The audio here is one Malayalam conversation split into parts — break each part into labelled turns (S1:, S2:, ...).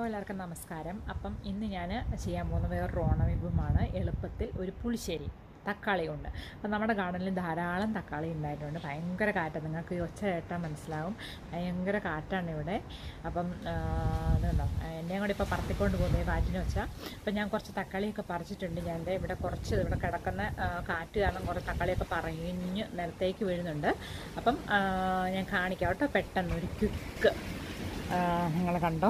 S1: എല്ലാവർക്കും നമസ്കാരം അപ്പം ഇന്ന് ഞാൻ ചെയ്യാൻ പോകുന്ന വേറൊരു ഓണവിഭവമാണ് എളുപ്പത്തിൽ ഒരു പുളിശ്ശേരി തക്കാളി കൊണ്ട് അപ്പം നമ്മുടെ ഗാർഡനിൽ ധാരാളം തക്കാളി ഉണ്ടായിട്ടുണ്ട് ഭയങ്കര കാറ്റാണ് നിങ്ങൾക്ക് ഈ ഒച്ച കേട്ടാൽ മനസ്സിലാവും ഭയങ്കര കാറ്റാണ് ഇവിടെ അപ്പം ആ, അതുണ്ടോ എന്നെയും കൂടി ഇപ്പോൾ പറത്തിക്കൊണ്ട് പോകുന്നത് ഈ കാറ്റിന് വെച്ച അപ്പം ഞാൻ കുറച്ച് തക്കാളിയൊക്കെ പറിച്ചിട്ടുണ്ട് ഞാൻ ദേ ഇവിടെ കുറച്ച് ഇവിടെ കിടക്കുന്ന ആ, കാറ്റ് കാരണം കുറച്ച് തക്കാളിയൊക്കെ പറഞ്ഞ് നിലത്തേക്ക് വീഴുന്നുണ്ട് അപ്പം ആ, ഞാൻ കാണിക്കാം കേട്ടോ പെട്ടെന്ന് ഒരു ക്വിക്ക് നിങ്ങൾ കണ്ടോ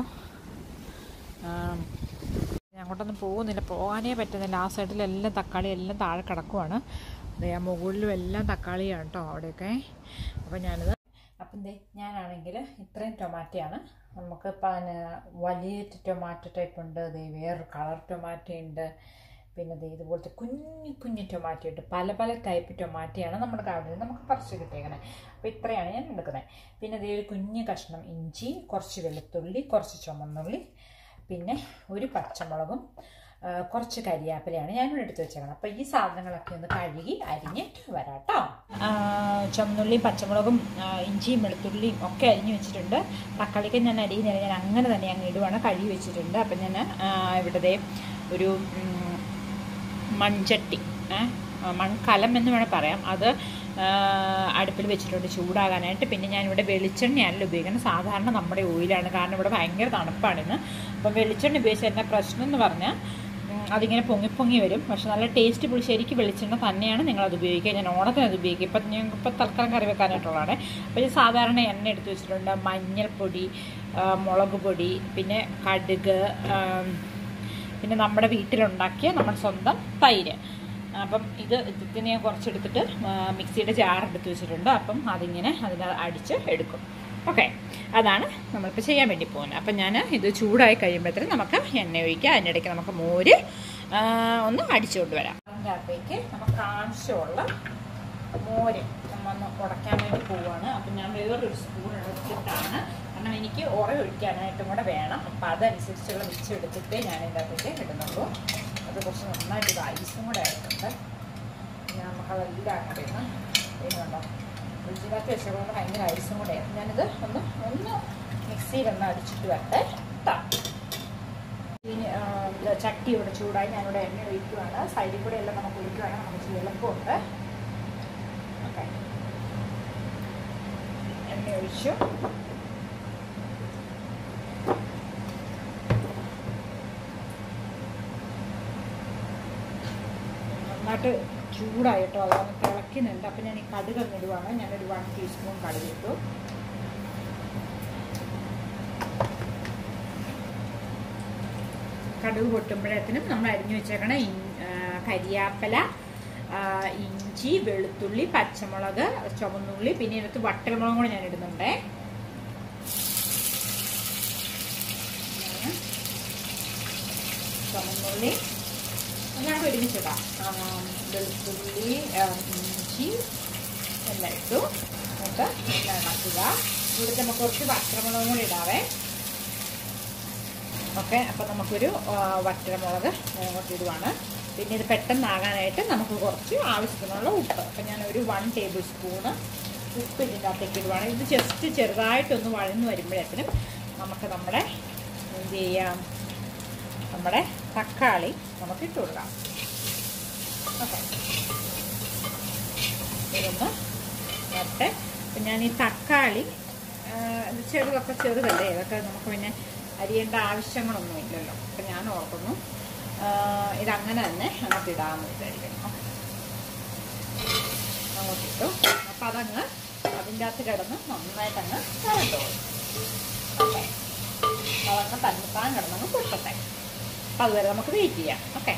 S1: ആം, ഞാൻ അങ്ങോട്ടൊന്നും പോകുന്നില്ല പോകാനേ പറ്റുന്നില്ല ആ സൈഡിലെല്ലാം തക്കാളി എല്ലാം താഴെ കിടക്കുവാണ് ദേ ആ മുകളിലും എല്ലാം തക്കാളിയാണ് കേട്ടോ അവിടെയൊക്കെ അപ്പോൾ ഞാനിത് അപ്പം ദേ ഞാനാണെങ്കിൽ ഇത്രയും ടൊമാറ്റോയാണ് നമുക്ക് പിന്നെ വലിയ ടൊമാറ്റോ ടൈപ്പ് ഉണ്ട് ദേ വേറൊരു കളർ ടൊമാറ്റോ ഉണ്ട് പിന്നെ ദേ ഇതുപോലത്തെ കുഞ്ഞു കുഞ്ഞു ടൊമാറ്റോ ഉണ്ട് പല പല ടൈപ്പ് ടൊമാറ്റോയാണ് നമ്മുടെ ഗാർഡനിൽ നമുക്ക് പറിച്ച് കിട്ടിയേക്കണേ അപ്പോൾ ഇത്രയാണ് ഞാൻ എടുക്കുന്നത് പിന്നെ ദേ ഒരു കുഞ്ഞു കഷ്ണം ഇഞ്ചി കുറച്ച് വെളുത്തുള്ളി കുറച്ച് ചുമന്നുള്ളി പിന്നെ ഒരു പച്ചമുളകും ആ, കുറച്ച് കരിയാപ്പിലയാണ് ഞാനിവിടെ എടുത്ത് വെച്ചേക്കണം അപ്പോൾ ഈ സാധനങ്ങളൊക്കെ ഒന്ന് കഴുകി അരിഞ്ഞിട്ട് വരാം കേട്ടോ ചുമന്നുള്ളിയും പച്ചമുളകും ആ, ഇഞ്ചിയും വെളുത്തുള്ളിയും ഒക്കെ അരിഞ്ഞ് വെച്ചിട്ടുണ്ട് തക്കാളിക്ക് ഞാൻ അരിയുന്നില്ല ഞാൻ അങ്ങനെ തന്നെ അങ്ങ് ഇടുവാണ് കഴുകി വെച്ചിട്ടുണ്ട് അപ്പം ഞാൻ ആ, ഇവിടെ ദേ ഒരു ഉം, മൺചട്ടി ഏ, ആ, മൺകലം എന്ന് വേണേൽ പറയാം അത് ആ, അടുപ്പിൽ വെച്ചിട്ടുണ്ട് ചൂടാകാനായിട്ട് പിന്നെ ഞാനിവിടെ വെളിച്ചെണ്ണയാണല്ലോ ഉപയോഗിക്കുന്നത് സാധാരണ നമ്മുടെ ഓയിലാണ് കാരണം ഇവിടെ ഭയങ്കര തണുപ്പാണിന്ന് അപ്പം വെളിച്ചെണ്ണ ഉപയോഗിച്ച് എൻ്റെ പ്രശ്നം എന്ന് പറഞ്ഞാൽ ഉം, അതിങ്ങനെ പൊങ്ങി പൊങ്ങി വരും പക്ഷെ നല്ല ടേസ്റ്റ് ശരിക്കും വെളിച്ചെണ്ണ തന്നെയാണ് നിങ്ങളത് ഉപയോഗിക്കുക ഞാൻ ഓണത്തിന് അത് ഉപയോഗിക്കും ഇപ്പം ഞാൻ ഇപ്പം തൽക്കാലം കറി വെക്കാനായിട്ടുള്ളതാണ് അപ്പോൾ ഞാൻ സാധാരണ എണ്ണ എടുത്ത് വെച്ചിട്ടുണ്ട് മഞ്ഞൾപ്പൊടി ആ, മുളക് പൊടി പിന്നെ കടുക് ആം, പിന്നെ നമ്മുടെ വീട്ടിലുണ്ടാക്കിയ നമ്മുടെ സ്വന്തം തൈര് അപ്പം ഇത് ഇതിനെ ഞാൻ കുറച്ചെടുത്തിട്ട് ആ, മിക്സിയുടെ ജാർ എടുത്ത് വെച്ചിട്ടുണ്ട് അപ്പം അതിങ്ങനെ അതിന് അടിച്ച് എടുക്കും ഓക്കെ അതാണ് നമ്മളിപ്പോൾ ചെയ്യാൻ വേണ്ടി പോകുന്നത് അപ്പം ഞാൻ ഇത് ചൂടായി കഴിയുമ്പോഴത്തേനും നമുക്ക് എണ്ണ ഒഴിക്കുക അതിനിടയ്ക്ക് നമുക്ക് മോര് ആ, ഒന്ന് അടിച്ചുകൊണ്ട് വരാം അതിൻ്റെ അകത്തേക്ക് നമുക്ക് ആവശ്യമുള്ള മോര് ഒന്ന് ഉടയ്ക്കാൻ വേണ്ടി പോവുകയാണ് അപ്പം ഞാൻ വേറൊരു സ്പൂൺ എടുത്തിട്ടാണ് കാരണം എനിക്ക് ഉറ ഒഴിക്കാനായിട്ടും കൂടെ വേണം അപ്പം അതനുസരിച്ചുള്ള മിച്ചം എടുത്തിട്ടേ ഞാൻ ഇതിൻ്റെ അകത്തേക്ക് ഇടുന്നുള്ളൂ അത് കുറച്ച് നന്നായിട്ട് ഇത് ഐസും കൂടെ ആയിട്ടുണ്ട് പിന്നെ നമുക്കതെല്ലാം അങ്ങോട്ട് ഇന്ന് ചെയ്യുന്നുണ്ടോ ഫ്രിഡ്ജിനകത്ത് വെച്ചതുകൊണ്ട് ഭയങ്കര ഐസും കൂടെ ആയിരുന്നു ഞാനിത് ഒന്ന് ഒന്ന് മിക്സിയിലൊന്ന് അടിച്ചിട്ട് വരട്ടെ ട്ടാ ഇനി ആ, ഇത് ചട്ടി ഇവിടെ ചൂടായി ഞാനിവിടെ എണ്ണ ഒഴിക്കുവാണ് സൈഡിൽ കൂടെ എല്ലാം നമുക്ക് ഒഴിക്കുവാണ് നമുക്ക് ഇച്ചിരി എളുപ്പമുണ്ട് ഓക്കെ എണ്ണ ഒഴിച്ചു നന്നായിട്ട് ചൂടായിട്ടോ അതൊന്ന് തിളയ്ക്കുന്നുണ്ട് അപ്പം ഞാൻ ഈ കടുക് അങ്ങ് ഇടുവാണ് ഞാനൊരു വൺ ടീസ്പൂൺ കടുക് ഇട്ടു കടുക് പൊട്ടുമ്പോഴത്തേനും നമ്മൾ അരിഞ്ഞു വെച്ചേക്കണ ഇൻ- ആ, കരിയാപ്പല ആ, ഇഞ്ചി വെളുത്തുള്ളി പച്ചമുളക് ചുവന്നുള്ളി പിന്നെ ഇതിനകത്ത് വട്ടൽമുളകും കൂടെ ഞാൻ ഇടുന്നുണ്ടേ ഞാൻ ചുവന്നുള്ളി ഞാൻ ഒരുമിച്ചിടാം ആ, വെളുത്തുള്ളി ആ, ഇഞ്ചി എല്ലാം ഇട്ടു എന്നിട്ട് എല്ലാം ഇളക്കുക ഇവിടുത്തെ നമുക്ക് കുറച്ച് വട്ടമുളകും കൂടി ഇടാവേ ഓക്കെ അപ്പം നമുക്കൊരു ആ, വറ്റൽമുളക് അങ്ങോട്ട് ഇടുവാണ് പിന്നെ ഇത് പെട്ടെന്നാകാനായിട്ട് നമുക്ക് കുറച്ച് ആവശ്യത്തിനുള്ള ഉപ്പ് അപ്പം ഞാൻ ഒരു വൺ ടേബിൾ സ്പൂണ് ഉപ്പ് ഇതിൻ്റെ അകത്തേക്ക് ഇടുവാണ് ഇത് ജസ്റ്റ് ചെറുതായിട്ടൊന്ന് വഴന്ന് വരുമ്പോഴത്തേനും നമുക്ക് നമ്മുടെ എന്ത് ചെയ്യാം നമ്മുടെ തക്കാളി നമുക്ക് ഇട്ട് കൊടുക്കാം ഓക്കെ ഇതൊന്ന് വരട്ടെ അപ്പം ഞാൻ ഈ തക്കാളി ആ, ഇത് ചെറുതൊക്കെ ചെറുതല്ലേ ഇതൊക്കെ നമുക്ക് പിന്നെ അരിയേണ്ട ആവശ്യങ്ങളൊന്നും ഇല്ലല്ലോ അപ്പം ഞാൻ ഓർക്കുന്നു ആ, ഇതങ്ങനെ തന്നെ അങ്ങോട്ട് ഇടാമെന്ന് വിചാരിക്കുന്നു അങ്ങോട്ട് ഇട്ടു അപ്പം അതങ്ങ് അതിൻ്റെ അകത്ത് കിടന്ന് നന്നായിട്ട് അങ്ങ് കരണ്ടോ ഓക്കെ അതങ്ങ് തന്നെത്താൻ കിടന്നങ്ങ് പൊട്ടട്ടെ അപ്പം അതുവരെ നമുക്ക് വെയിറ്റ് ചെയ്യാം ഓക്കെ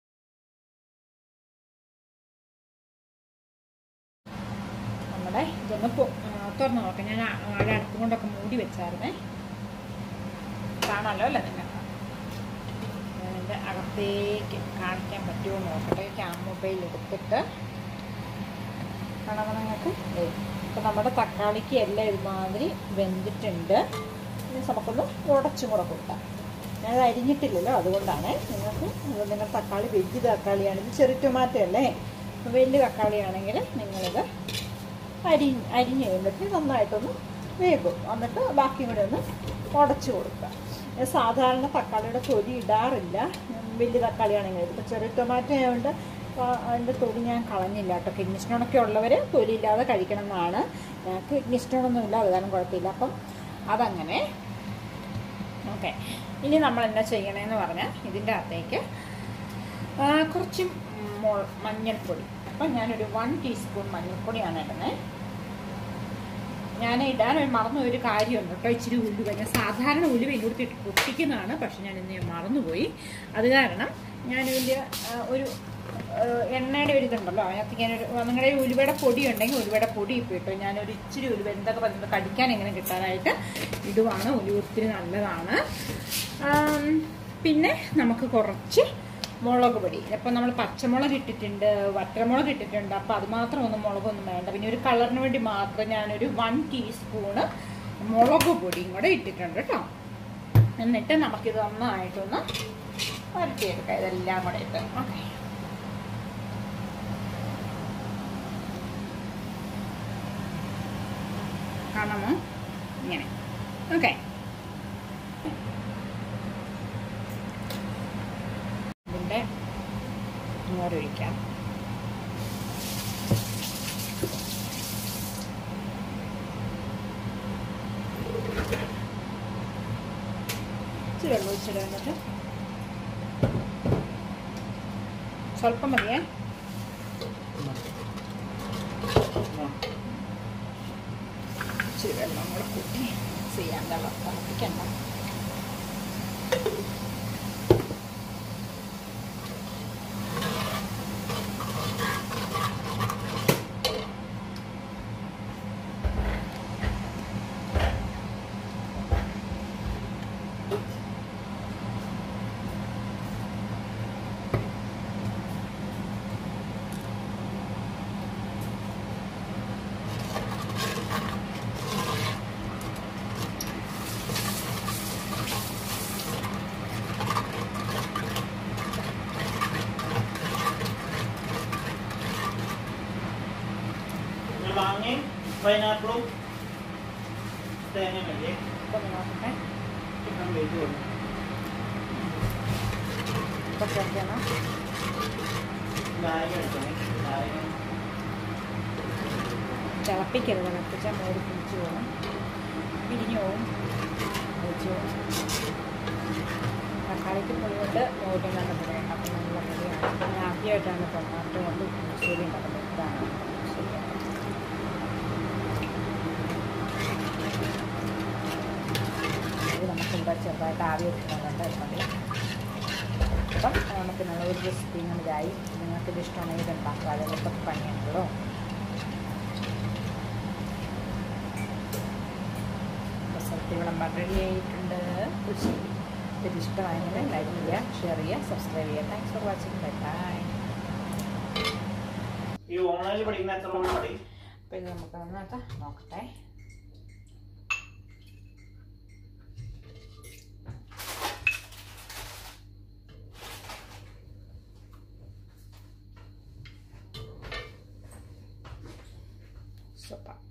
S1: നമ്മുടെ ഇതൊന്ന് പൊ- ആ, തുറന്ന് നോക്കാം ഞാൻ ആ- അവിടെ അടുത്തും കൊണ്ടൊക്കെ മൂടി വെച്ചായിരുന്നേ കാണാമല്ലോ അല്ലേ നിങ്ങൾക്ക് അതിൻ്റെ അകത്തേക്ക് കാണിക്കാൻ പറ്റുമോ എന്ന് നോക്കട്ടെ ക്യാം മൊബൈൽ എടുത്തിട്ട് കാണാമോ നിങ്ങൾക്ക് ഇപ്പം നമ്മുടെ തക്കാളിക്ക് എല്ലാം ഇതുമാതിരി വെന്തിട്ടുണ്ട് ഇനി നമുക്കൊന്ന് ഉടച്ചും കൂടെ കൊടുക്കാം ഞാനത് അരിഞ്ഞിട്ടില്ലല്ലോ അതുകൊണ്ടാണ് നിങ്ങൾക്ക് ഇത് നിങ്ങൾ തക്കാളി വലിയ തക്കാളിയാണ് ഇത് ചെറിയ ടൊമാറ്റോ അല്ലേ അപ്പോൾ വലിയ തക്കാളിയാണെങ്കിൽ നിങ്ങളിത് അരി അരിഞ്ഞ് കഴിയുമ്പോഴത്തേക്ക് നന്നായിട്ടൊന്ന് വേകും എന്നിട്ട് ബാക്കിയും കൂടെ ഒന്ന് ഉടച്ചു കൊടുക്കുക ഞാൻ സാധാരണ തക്കാളിയുടെ തൊലി ഇടാറില്ല ഉം, വലിയ തക്കാളിയാണെങ്കിൽ ഇപ്പം ചെറിയ ടൊമാറ്റോ ആയതുകൊണ്ട് അപ്പോൾ അതിൻ്റെ തൊലി ഞാൻ കളഞ്ഞില്ല കേട്ടോ കിഡ്നി സ്റ്റോണൊക്കെ ഉള്ളവർ തൊലി ഇല്ലാതെ കഴിക്കണം എന്നാണ് ഞങ്ങൾക്ക് കിഡ്നി സ്റ്റോണൊന്നും ഇല്ല അത് കാരണം കുഴപ്പമില്ല അപ്പം അതങ്ങനെ ഓക്കെ ഇനി നമ്മൾ എന്താ ചെയ്യണമെന്ന് പറഞ്ഞാൽ ഇതിൻ്റെ അകത്തേക്ക് ആ, കുറച്ച് മൊ- മഞ്ഞൾപ്പൊടി അപ്പം ഞാനൊരു വൺ ടീസ്പൂൺ മഞ്ഞൾപ്പൊടിയാണ് ഇടുന്നത് ഞാൻ ഇടാൻ ഒരു മറന്ന ഒരു കാര്യമുണ്ട് കേട്ടോ ഇച്ചിരി ഉലുവ ഞാൻ സാധാരണ ഉലുവ ഇങ്ങോട്ട് ഇട്ട് പൊട്ടിക്കുന്നതാണ് പക്ഷെ ഞാൻ ഇന്ന് ഞാൻ മറന്നുപോയി അത് കാരണം ഞാനിതിൻ്റെ ആ, ഒരു ആ, എണ്ണയുടെ ഒരു ഇതുണ്ടല്ലോ അതിനകത്ത് ഞാനൊരു നിങ്ങളുടെ ഈ ഉലുവയുടെ പൊടി ഉണ്ടെങ്കിൽ ഉലുവയുടെ പൊടി ഇപ്പോൾ ഇട്ടു ഞാനൊരു ഇച്ചിരി ഉലുവ എന്തൊക്കെ പറയുന്നത് കടിക്കാൻ എങ്ങനെ കിട്ടാനായിട്ട് ഇടുവാണ് ഉലുവ ഒത്തിരി നല്ലതാണ് ആം, പിന്നെ നമുക്ക് കുറച്ച് മുളക് പൊടി ഇപ്പം നമ്മൾ പച്ചമുളക് ഇട്ടിട്ടുണ്ട് വറ്റമുളക് ഇട്ടിട്ടുണ്ട് അപ്പോൾ അത് മാത്രം ഒന്നും മുളകൊന്നും വേണ്ട പിന്നെ ഒരു കളറിന് വേണ്ടി മാത്രം ഞാനൊരു വൺ ടീസ്പൂണ് മുളക് പൊടിയും കൂടെ ഇട്ടിട്ടുണ്ട് കേട്ടോ എന്നിട്ട് നമുക്കിത് നന്നായിട്ടൊന്ന് വരട്ടിയെടുക്കാം ഇതെല്ലാം കൂടെ ഇട്ട് ഓക്കെ കാണാമോ ഇങ്ങനെ ഓക്കെ ഇതിൻ്റെ മോരൊഴിക്കാം ഇച്ചിരി വെള്ളം ഒഴിച്ചിട്ട് വന്നിട്ട് സ്വല്പം മതിയേ ഇച്ചിരി വെള്ളം കൂടെ കൂട്ടി ചെയ്യാൻ വെള്ളം തിളപ്പിക്കണ്ട
S2: മാങ്ങയും പൈനാപ്പിളും തേങ്ങ മതി
S1: ഇപ്പം ഒന്ന് നോക്കട്ടെ
S2: ചിക്കൻ വെയിറ്റ് കൊടുക്കും
S1: ഇപ്പം ചേർക്കണം
S2: നാരങ്ങ എടുക്കണേ നാരങ്ങ
S1: തിളപ്പിക്കരുത് തിളപ്പിച്ചാൽ മോര് പിടിച്ചു പോകും പിരിഞ്ഞു പോകും ഒഴിച്ചു പോകും തക്കാളിക്ക് പുളി കൊണ്ട് മോരും നല്ല പുളിയാണ് അപ്പം നല്ല പുളിയാണ് അപ്പം ഞാൻ ആദ്യമായിട്ടാണ് ടൊമാറ്റോ കൊണ്ട് പുളിശ്ശേരി ഉണ്ടാക്കുന്നത് ഇതാണ് പുളിശ്ശേരി ഇത് നമുക്ക് ഇവിടെ ചെറുതായിട്ട് ആവി വെക്കുന്നുണ്ട് മതി അപ്പം നമുക്ക് നല്ല ഒരു റെസിപ്പി ഇതായി നിങ്ങൾക്കിത് ഇഷ്ടമാണെങ്കിൽ ഇത് ഉണ്ടാക്കുക അതിലൊക്കെ പണിയുണ്ടല്ലോ റിസൾട്ട് വിളമ്പാൻ റെഡി ആയിട്ടുണ്ട് പുളിശ്ശേരി ഇത് ഇഷ്ടമായെങ്കിൽ ലൈക്ക് ചെയ്യുക ഷെയർ ചെയ്യുക സബ്സ്ക്രൈബ് ചെയ്യുക thanks for watching bye bye
S2: ഈ ഓൺലൈനിൽ പഠിക്കുന്ന എത്ര മണി പഠിക്കും
S1: അപ്പോൾ ഇത് നമുക്ക് നന്നായിട്ട് നോക്കട്ടെ സൂപ്പർ